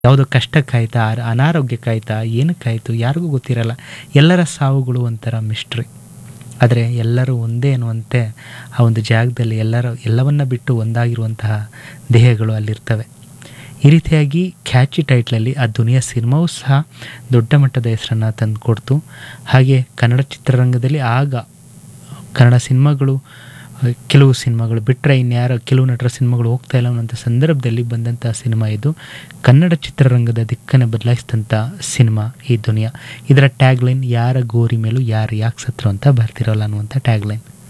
ಯಾವುದೋ ಕಷ್ಟಕ್ಕಾಯ್ತಾ ಅರ- ಅನಾರೋಗ್ಯಕ್ಕಾಯ್ತಾ ಏನಕ್ಕಾಯಿತು ಯಾರಿಗೂ ಗೊತ್ತಿರಲ್ಲ ಎಲ್ಲರ ಸಾವುಗಳು ಒಂಥರ ಮಿಸ್ಟ್ರಿ ಆದರೆ ಎಲ್ಲರೂ ಒಂದೇ ಅನ್ನುವಂತೆ ಆ ಒಂದು ಜಾಗದಲ್ಲಿ ಎಲ್ಲರ ಎಲ್ಲವನ್ನ ಬಿಟ್ಟು ಒಂದಾಗಿರುವಂತಹ ದೇಹಗಳು ಅಲ್ಲಿರ್ತವೆ ಈ ರೀತಿಯಾಗಿ ಕ್ಯಾಚಿ ಟೈಟ್ಲಲ್ಲಿ ಆ ದುನಿಯಾ ಸಿನಿಮಾವು ಸಹ ದೊಡ್ಡ ಮಟ್ಟದ ಹೆಸರನ್ನು ತಂದು ಕೊಡ್ತು ಹಾಗೆ ಕನ್ನಡ ಚಿತ್ರರಂಗದಲ್ಲಿ ಆಗ ಕನ್ನಡ ಸಿನಿಮಾಗಳು ಅಹ್, ಕೆಲವು ಸಿನಿಮಾಗಳು ಬಿಟ್ಟರೆ ಇನ್ಯಾರೋ ಕೆಲವು ನಟರ ಸಿನಿಮಾಗಳು ಹೋಗ್ತಾ ಇಲ್ಲ ಅನ್ನೋಂಥ ಸಂದರ್ಭದಲ್ಲಿ ಬಂದಂಥ ಸಿನಿಮಾ ಇದು ಕನ್ನಡ ಚಿತ್ರರಂಗದ ದಿಕ್ಕನ್ನು ಬದಲಾಯಿಸಿದಂಥ ಸಿನಿಮಾ ಈ ದುನಿಯಾ ಇದರ ಟ್ಯಾಗ್ಲೈನ್ ಯಾರ ಗೋರಿ ಮೇಲೂ ಯಾರು ಯಾಕೆ ಸತ್ರು ಅಂತ ಬರ್ತಿರೋಲ್ಲ ಅನ್ನುವಂಥ ಟ್ಯಾಗ್ಲೈನ್